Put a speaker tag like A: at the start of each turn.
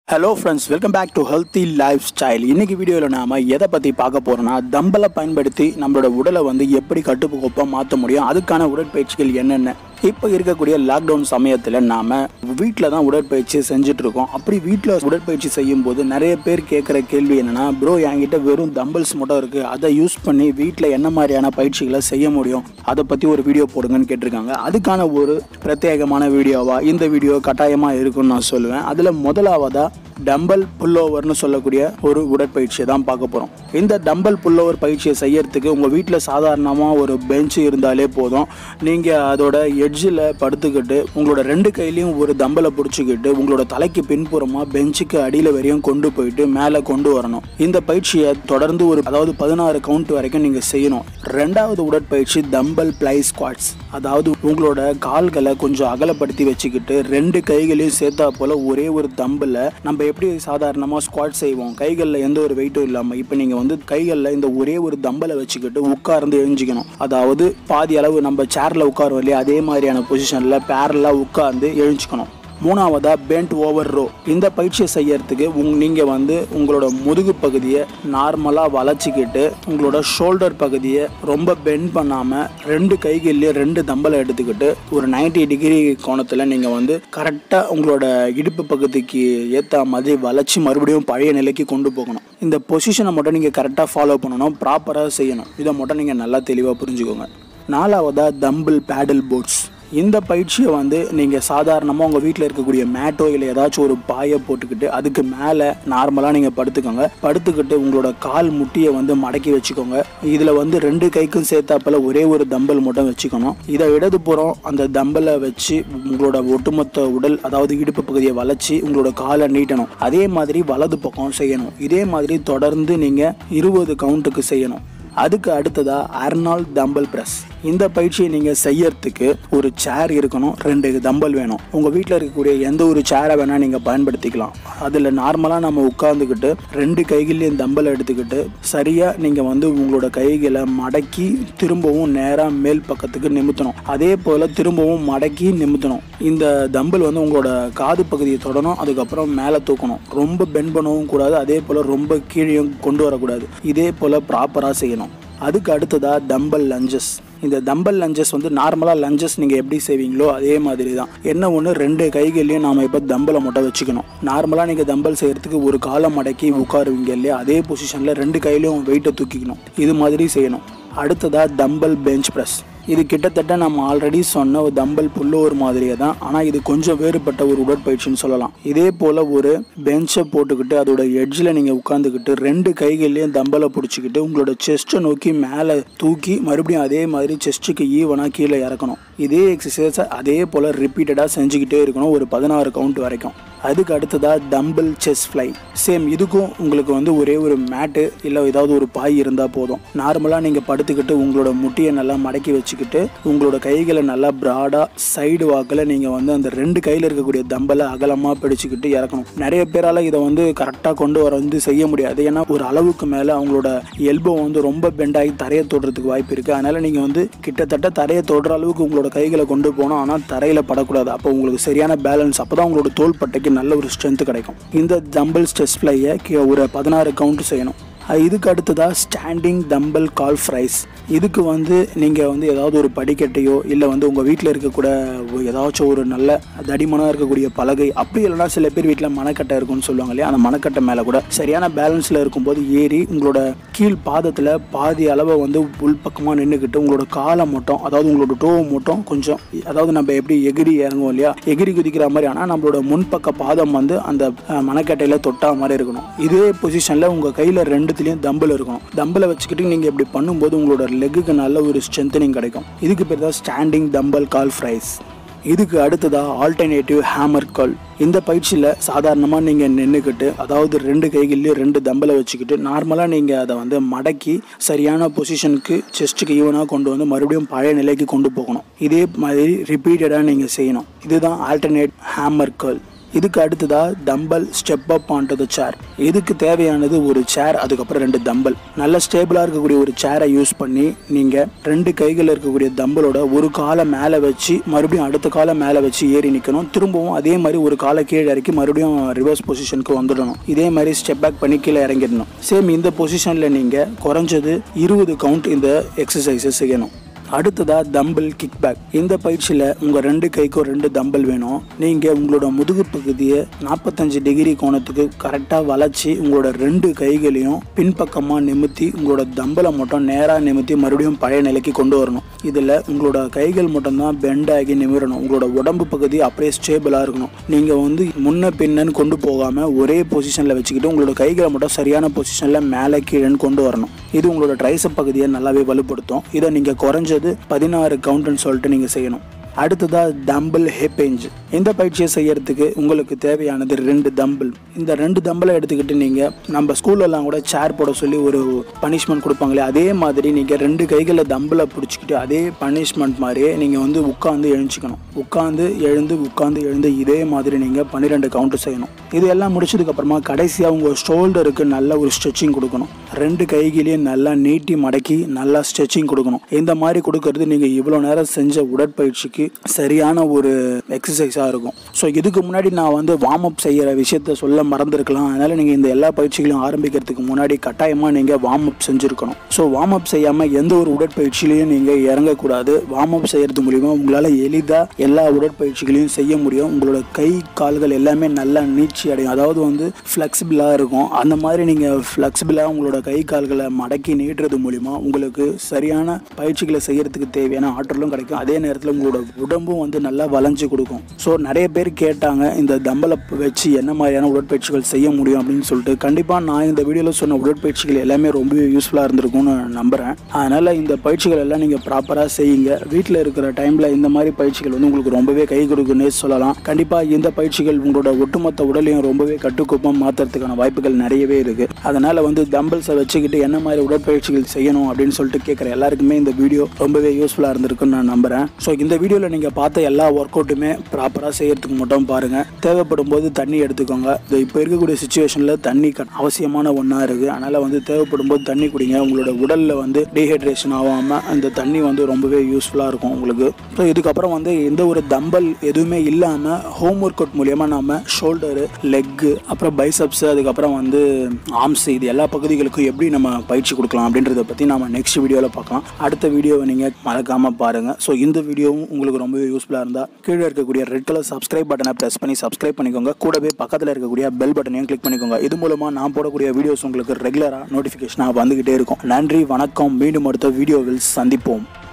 A: hello friends welcome back to healthy lifestyle இன்னைக்கு வீடியோவில் நாம எதை பற்றி பார்க்க போகிறோம்னா தம்பலை பயன்படுத்தி நம்மளோட உடலை வந்து எப்படி கட்டுக்கோப்பாக மாற்ற முடியும் அதுக்கான உடற்பயிற்சிகள் என்னென்ன இப்போ இருக்கக்கூடிய லாக்டவுன் சமயத்தில் நாம் வீட்டில் தான் உடற்பயிற்சி செஞ்சுட்டு இருக்கோம் அப்படி வீட்டில் உடற்பயிற்சி செய்யும் போது நிறைய பேர் கேட்குற கேள்வி என்னென்னா ப்ரோ என்கிட்ட வெறும் தம்பிள்ஸ் மட்டும் இருக்குது அதை யூஸ் பண்ணி வீட்டில் என்ன மாதிரியான பயிற்சிகளை செய்ய முடியும் அதை பற்றி ஒரு வீடியோ போடுங்கன்னு கேட்டிருக்காங்க அதுக்கான ஒரு பிரத்யேகமான வீடியோவா இந்த வீடியோ கட்டாயமாக இருக்கும்னு நான் சொல்லுவேன் அதில் முதலாவதாக டம்பல் புல்லோவர்னு சொல்லக்கூடிய ஒரு உடற்பயிற்சியை தான் பார்க்க போகிறோம் இந்த டம்பல் புல்லோவர் பயிற்சியை செய்யறதுக்கு உங்கள் வீட்டில் சாதாரணமாக ஒரு பெஞ்ச் இருந்தாலே போதும் நீங்கள் அதோட எட்ஜில் படுத்துக்கிட்டு உங்களோட ரெண்டு கையிலையும் ஒரு தம்பலை பிடிச்சிக்கிட்டு உங்களோட தலைக்கு பின்புறமாக பெஞ்சுக்கு அடியில் வரையும் கொண்டு போயிட்டு மேலே கொண்டு வரணும் இந்த பயிற்சியை தொடர்ந்து ஒரு அதாவது பதினாறு கவுண்ட் வரைக்கும் நீங்கள் செய்யணும் ரெண்டாவது உடற்பயிற்சி தம்பல் பிளை ஸ்குவாட்ஸ் அதாவது உங்களோட கால்களை கொஞ்சம் அகலப்படுத்தி வச்சுக்கிட்டு ரெண்டு கைகளையும் சேர்த்தா போல ஒரே ஒரு தம்பில் நம்ம எப்படி சாதாரணமாக ஸ்குவாட் செய்வோம் கைகளில் எந்த ஒரு வெயிட்டும் இல்லாமல் இப்போ நீங்கள் வந்து கைகளில் இந்த ஒரே ஒரு தம்பலை வச்சுக்கிட்டு உட்கார்ந்து எழுஞ்சிக்கணும் அதாவது பாதி அளவு நம்ம சேரில் உட்காருவோம் இல்லையா அதே மாதிரியான பொசிஷனில் பேரலாக உட்கார்ந்து எழுஞ்சிக்கணும் மூணாவதா பெண்ட் ஓவர் ரோ இந்த பயிற்சியை செய்யறதுக்கு உங் நீங்கள் வந்து உங்களோட முதுகு பகுதியை நார்மலாக வளைச்சிக்கிட்டு உங்களோட ஷோல்டர் பகுதியை ரொம்ப பெண்ட் பண்ணாமல் ரெண்டு கைகள்லேயே ரெண்டு தம்பலை எடுத்துக்கிட்டு ஒரு 90 டிகிரி கோணத்தில் நீங்கள் வந்து கரெக்டாக உங்களோட இடுப்பு பகுதிக்கு ஏற்ற மாதிரி வளைச்சி மறுபடியும் பழைய நிலைக்கு கொண்டு போகணும் இந்த பொசிஷனை மட்டும் நீங்கள் கரெக்டாக ஃபாலோ பண்ணணும் ப்ராப்பராக செய்யணும் இதை மட்டும் நீங்கள் நல்லா தெளிவாக புரிஞ்சுக்கோங்க நாலாவதா தம்பிள் பேடல் போட்ஸ் இந்த பயிற்சியை வந்து நீங்கள் சாதாரணமாக உங்கள் வீட்டில் இருக்கக்கூடிய மேட்டோ இல்லை ஏதாச்சும் ஒரு பாயை போட்டுக்கிட்டு அதுக்கு மேலே நார்மலாக நீங்கள் படுத்துக்கோங்க படுத்துக்கிட்டு உங்களோட கால் முட்டியை வந்து மடக்கி வச்சுக்கோங்க இதில் வந்து ரெண்டு கைக்கும் சேர்த்தாப்பில் ஒரே ஒரு தம்பல் மட்டும் வச்சுக்கணும் இதை இடதுபுறம் அந்த தம்பலை வச்சு உங்களோட ஒட்டுமொத்த உடல் அதாவது இடுப்பு பகுதியை வளைச்சி உங்களோட காலை நீட்டணும் அதே மாதிரி வலது பக்கம் செய்யணும் இதே மாதிரி தொடர்ந்து நீங்கள் இருபது கவுண்ட்டுக்கு செய்யணும் அதுக்கு அடுத்ததா அர்னால் தம்பல் பிரஸ் இந்த பயிற்சியை நீங்கள் செய்யறதுக்கு ஒரு சேர் இருக்கணும் ரெண்டு தம்பல் வேணும் உங்கள் வீட்டில் இருக்கக்கூடிய எந்த ஒரு சேரை வேணால் நீங்கள் பயன்படுத்திக்கலாம் அதில் நார்மலாக நம்ம உட்காந்துக்கிட்டு ரெண்டு கைகள்லையும் தம்பல் எடுத்துக்கிட்டு சரியாக நீங்கள் வந்து உங்களோட கைகளை மடக்கி திரும்பவும் நேராக மேல் பக்கத்துக்கு நிமித்தணும் அதே போல் திரும்பவும் மடக்கி நிமித்தணும் இந்த தம்பல் வந்து உங்களோட காது பகுதியை தொடணும் அதுக்கப்புறம் மேலே தூக்கணும் ரொம்ப பெண்ட் பண்ணவும் கூடாது அதே போல் ரொம்ப கீழேயும் கொண்டு வரக்கூடாது இதே போல் ப்ராப்பராக செய்யணும் அதுக்கு அடுத்ததா தம்பல் லஞ்சஸ் இந்த தம்பல் லஞ்சஸ் வந்து நார்மலாக லஞ்சஸ் நீங்கள் எப்படி செய்வீங்களோ அதே மாதிரி தான் என்ன ஒன்று ரெண்டு கைகள்லையும் நாம் இப்போ தம்பலை மட்டும் வச்சுக்கணும் நார்மலாக நீங்கள் தம்பல் செய்கிறதுக்கு ஒரு காலம் மடக்கி உட்காருவீங்க இல்லையா அதே பொசிஷனில் ரெண்டு கையிலையும் வெயிட்டை தூக்கிக்கணும் இது மாதிரி செய்யணும் அடுத்ததாக தம்பல் பெஞ்ச் ப்ரெஸ் இது கிட்டத்தட்ட நம்ம ஆல்ரெடி சொன்ன ஒரு தம்பல் புல்லோர் மாதிரியே தான் ஆனால் இது கொஞ்சம் வேறுபட்ட ஒரு உடற்பயிற்சின்னு சொல்லலாம் இதே போல் ஒரு பெஞ்சை போட்டுக்கிட்டு அதோட எட்ஜில் நீங்கள் உட்காந்துக்கிட்டு ரெண்டு கைகள்லையும் தம்பலை பிடிச்சிக்கிட்டு உங்களோட செஸ்ட்டை நோக்கி மேலே தூக்கி மறுபடியும் அதே மாதிரி செஸ்ட்டுக்கு ஈவனாக கீழே இறக்கணும் இதே எக்ஸசைஸை அதே போல் ரிப்பீட்டடாக செஞ்சுக்கிட்டே இருக்கணும் ஒரு பதினாறு கவுண்ட் வரைக்கும் அதுக்கு அடுத்ததாக தம்பிள் செஸ் ஃப்ளை சேம் இதுக்கும் உங்களுக்கு வந்து ஒரே ஒரு மேட்டு இல்லை ஏதாவது ஒரு பாய் இருந்தால் போதும் நார்மலாக நீங்கள் படுத்துக்கிட்டு உங்களோட முட்டியை நல்லா மடக்கி வச்சுக்கிட்டு உங்களோட கைகளை நல்லா ப்ராடாக சைடு வாக்கில் நீங்கள் வந்து அந்த ரெண்டு கையில் இருக்கக்கூடிய தம்பலை அகலமாக பிடிச்சிக்கிட்டு இறக்கணும் நிறைய பேரால் இதை வந்து கரெக்டாக கொண்டு வர வந்து செய்ய முடியாது ஏன்னா ஒரு அளவுக்கு மேலே அவங்களோட எல்போ வந்து ரொம்ப பெண்டாகி தரையை தொடுறதுக்கு வாய்ப்பு இருக்குது அதனால் நீங்கள் வந்து கிட்டத்தட்ட தரையை தொடுற அளவுக்கு உங்களோட கைகளை கொண்டு போகணும் ஆனால் தரையில் படக்கூடாது அப்போ உங்களுக்கு சரியான பேலன்ஸ் அப்போ தான் உங்களோட தோள்பட்டைக்கு நல்ல ஒரு ஸ்ட்ரென்த் கிடைக்கும் இந்த தம்பிள் ஸ்ட்ரெஸ் ஃப்ளையை ஒரு பதினாறு கவுண்ட் செய்யணும் அஹ் இதுக்கு அடுத்ததாக ஸ்டாண்டிங் தம்பல் கால் ஃப்ரைஸ் இதுக்கு வந்து நீங்கள் வந்து ஏதாவது ஒரு படிக்கட்டையோ இல்லை வந்து உங்கள் வீட்டில் இருக்கக்கூட ஒ- ஏதாச்சும் ஒரு நல்ல தடிமனாக இருக்கக்கூடிய பலகை அப்படி இல்லைனா சில பேர் வீட்டில் மணக்கட்டை இருக்கும்னு சொல்லுவாங்க இல்லையா அந்த மணக்கட்டை மேலே கூட சரியான பேலன்ஸில் இருக்கும்போது ஏறி உங்களோட கீழ் பாதத்தில் பாதி அளவை வந்து உள்பக்கமாக நின்றுக்கிட்டு உங்களோட காலை மட்டும் அதாவது உங்களோட டோவை மட்டும் கொஞ்சம் அதாவது நம்ம எப்படி எகிரி இறங்குவோம் இல்லையா எகிரி குதிக்கிற மாதிரி ஆனால் நம்மளோட முன்பக்க பாதம் வந்து அந்த அஹ், மணக்கட்டையில் தொட்டா மாதிரி இருக்கணும் இதே பொசிஷனில் உங்கள் கையில் ரெண்டுத்துலேயும் தம்பில் இருக்கணும் தம்பில் வச்சுக்கிட்டு நீங்கள் இப்படி பண்ணும்போது உங்களோட லெக்குக்கு நல்ல ஒரு ஸ்ட்ரென்த்தனிங் கிடைக்கும் இதுக்கு பேர் தான் ஸ்டாண்டிங் தம்பல் கால் ஃப்ரைஸ் இதுக்கு அடுத்ததாக ஆல்டர்னேட்டிவ் ஹேமர் கால் இந்த பயிற்சியில் சாதாரணமாக நீங்கள் நின்றுக்கிட்டு அதாவது ரெண்டு கைகள்லேயும் ரெண்டு தம்பலை வச்சுக்கிட்டு நார்மலாக நீங்கள் அதை வந்து மடக்கி சரியான பொசிஷனுக்கு செஸ்ட்டுக்கு ஈவனாக கொண்டு வந்து மறுபடியும் பழைய நிலைக்கு கொண்டு போகணும் இதே மாதிரி ரிப்பீட்டடாக நீங்கள் செய்யணும் இதுதான் ஆல்டர்னேட் ஹேமர் கால் இதுக்கு அடுத்ததா dumbbell step up and the chair இதுக்கு தேவையானது ஒரு சேர் அதுக்கப்புறம் ரெண்டு தம்பல் நல்ல ஸ்டேபிளாக இருக்கக்கூடிய ஒரு சேரை யூஸ் பண்ணி நீங்கள் ரெண்டு கைகளில் இருக்கக்கூடிய தம்பலோட ஒரு காலை மேலே வச்சு மறுபடியும் அடுத்த காலை மேலே வச்சு ஏறி நிற்கணும் திரும்பவும் அதே மாதிரி ஒரு காலை கீழே இறக்கி மறுபடியும் ரிவர்ஸ் பொசிஷனுக்கு வந்துடணும் இதே மாதிரி ஸ்டெப் பேக் பண்ணி கீழே இறங்கிடணும் சேம் இந்த பொசிஷனில் நீங்கள் குறைஞ்சது இருபது கவுண்ட் இந்த எக்ஸசைஸை செய்யணும் அடுத்ததா தம்பிள் கிக் பேக் இந்த பயிற்சியில் உங்கள் ரெண்டு கைக்கும் ரெண்டு தம்பிள் வேணும் நீங்கள் உங்களோட முதுகு பகுதியை நாற்பத்தஞ்சு டிகிரி கோணத்துக்கு கரெக்டாக வளைச்சி உங்களோட ரெண்டு கைகளையும் பின்பக்கமாக நிமித்தி உங்களோட தம்பலை மட்டும் நேராக நிமித்தி மறுபடியும் பழைய நிலைக்கு கொண்டு வரணும் இதில் உங்களோட கைகள் மட்டும்தான் பெண்ட் ஆகி நிமிரணும் உங்களோட உடம்பு பகுதி அப்படியே ஸ்டேபிளாக இருக்கணும் நீங்கள் வந்து முன்ன பின்னன்னு கொண்டு போகாமல் ஒரே பொசிஷனில் வச்சுக்கிட்டு உங்களோட கைகளை மட்டும் சரியான பொசிஷனில் மேலே கீழேன்னு கொண்டு வரணும் இது உங்களோட ட்ரைசப் பகுதியை நல்லாவே வலுப்படுத்தும் இதை நீங்கள் குறைஞ்சது பதினாறு கவுண்ட்னு சொல்லிட்டு நீங்கள் செய்யணும் அடுத்ததா டம்பிள் ஹிப்பேஞ்ச் இந்த பயிற்சியை செய்யறதுக்கு உங்களுக்கு தேவையானது ரெண்டு தம்பிள் இந்த ரெண்டு தம்பிளை எடுத்துக்கிட்டு நீங்கள் நம்ம ஸ்கூல்லலாம் கூட சேர் போட சொல்லி ஒரு பனிஷ்மெண்ட் கொடுப்பாங்களே அதே மாதிரி நீங்கள் ரெண்டு கைகளில் தம்பிளை பிடிச்சிக்கிட்டு அதே பனிஷ்மெண்ட் மாதிரியே நீங்கள் வந்து உட்காந்து எழுஞ்சிக்கணும் உட்காந்து எழுந்து உட்காந்து எழுந்து இதே மாதிரி நீங்கள் பன்னிரெண்டு கவுண்ட் செய்யணும் இது எல்லாம் முடிச்சதுக்கப்புறமா கடைசியாக உங்கள் ஷோல்டருக்கு நல்ல ஒரு ஸ்ட்ரெச்சிங் கொடுக்கணும் ரெண்டு கைகளையும் நல்லா நீட்டி மடக்கி நல்லா ஸ்ட்ரெச்சிங் கொடுக்கணும் இந்த மாதிரி கொடுக்கறது நீங்கள் இவ்வளோ நேரம் செஞ்ச உடற்பயிற்சிக்கு சரியான ஒரு எக்ஸசைஸாக இருக்கும் ஸோ இதுக்கு முன்னாடி நான் வந்து வார்ம் அப் செய்கிற விஷயத்த சொல்ல மறந்துருக்கலாம் அதனால் நீங்கள் இந்த எல்லா பயிற்சிகளையும் ஆரம்பிக்கிறதுக்கு முன்னாடி கட்டாயமாக நீங்கள் வார்ம் அப் செஞ்சுருக்கணும் ஸோ வார்ம் அப் செய்யாமல் எந்த ஒரு உடற்பயிற்சியிலையும் நீங்கள் இறங்கக்கூடாது வார்ம் அப் செய்கிறது மூலிமா உங்களால் எளிதாக எல்லா உடற்பயிற்சிகளையும் செய்ய முடியும் உங்களோட கை கால்கள் எல்லாமே நல்லா நீச்சி அடையும் அதாவது வந்து ஃப்ளெக்சிபிளாக இருக்கும் அந்த மாதிரி நீங்கள் ஃப்ளெக்சிபிளாக உங்களோட கை கால்களை மடக்கி நீட்டுறது மூலிமா உங்களுக்கு சரியான பயிற்சிகளை செய்யறதுக்கு தேவையான ஆற்றலும் கிடைக்கும் அதே நேரத்தில் உங்களோட உடம்பும் வந்து நல்லா வளைஞ்சு கொடுக்கும் ஸோ நிறைய பேர் கேட்டாங்க இந்த தம்பலை வச்சு என்ன மாதிரியான உடற்பயிற்சிகள் செய்ய முடியும் அப்படின்னு சொல்லிட்டு கண்டிப்பாக நான் இந்த வீடியோவில் சொன்ன உடற்பயிற்சிகள் எல்லாமே ரொம்பவே யூஸ்ஃபுல்லாக இருந்திருக்கும்னு நம்புகிறேன் அதனால் இந்த பயிற்சிகள் எல்லாம் நீங்கள் ப்ராப்பராக செய்யுங்க வீட்டில் இருக்கிற டைமில் இந்த மாதிரி பயிற்சிகள் வந்து உங்களுக்கு ரொம்பவே கை கொடுக்குன்னே சொல்லலாம் கண்டிப்பாக இந்த பயிற்சிகள் உங்களோட ஒட்டுமொத்த உடலையும் ரொம்பவே கட்டுக்கோப்பம் மாற்றுறதுக்கான வாய்ப்புகள் நிறையவே இருக்குது அதனால் வந்து தம்பிள்ஸை வச்சுக்கிட்டு என்ன மாதிரி உடற்பயிற்சிகள் செய்யணும் அப்படின்னு சொல்லிட்டு கேட்குற எல்லாருக்குமே இந்த வீடியோ ரொம்பவே யூஸ்ஃபுல்லாக இருந்திருக்குன்னு நான் நம்புகிறேன் ஸோ இந்த வீடியோவில் நீங்கள் பார்த்த எல்லா ஒர்க் அவுட்டுமே ப்ராப்பராக செய்யறதுக்கு மட்டும் பாருங்கள் தேவைப்படும் போது தண்ணி எடுத்துக்கோங்க இது இப்போ இருக்கக்கூடிய சுச்சுவேஷனில் தண்ணி க- அவசியமான ஒன்றா இருக்குது அதனால் வந்து தேவைப்படும் போது தண்ணி குடிங்க உங்களோட உடலில் வந்து டீஹைட்ரேஷன் ஆகாமல் அந்த தண்ணி வந்து ரொம்பவே யூஸ்ஃபுல்லாக இருக்கும் உங்களுக்கு ஸோ இதுக்கப்புறம் வந்து எந்த ஒரு தம்பல் எதுவுமே இல்லாமல் ஹோம் ஒர்க் அவுட் மூலியமாக நம்ம ஷோல்டரு லெக்கு அப்புறம் பைசப்ஸ் அதுக்கப்புறம் வந்து ஆர்ம்ஸ் இது எல்லா பகுதிகளுக்கும் எப்படி நம்ம பயிற்சி கொடுக்கலாம் அப்படின்றத பற்றி நம்ம நெக்ஸ்ட் வீடியோவில் பார்க்கலாம் அடுத்த வீடியோவை நீங்கள் மறக்காமல் பாருங்கள் ஸோ இந்த வீடியோவும் உங்களுக்கு ரொம்பவே யூஸ்ஃபுல்லாக இருந்தால் கீழே இருக்கக்கூடிய ரெட் கலர் சப்ஸ்கிரைப் பட்டனை ப்ரெஸ் பண்ணி சப்ஸ்கிரைப் பண்ணிக்கோங்க கூடவே பக்கத்தில் இருக்கக்கூடிய பெல் பட்டனையும் கிளிக் பண்ணிக்கோங்க இது மூலமாக நான் போடக்கூடிய வீடியோஸ் உங்களுக்கு ரெகுலராக நோட்டிஃபிகேஷனாக வந்துக்கிட்டே இருக்கும் நன்றி வணக்கம் மீண்டும் அடுத்த வீடியோவில் சந்திப்போம்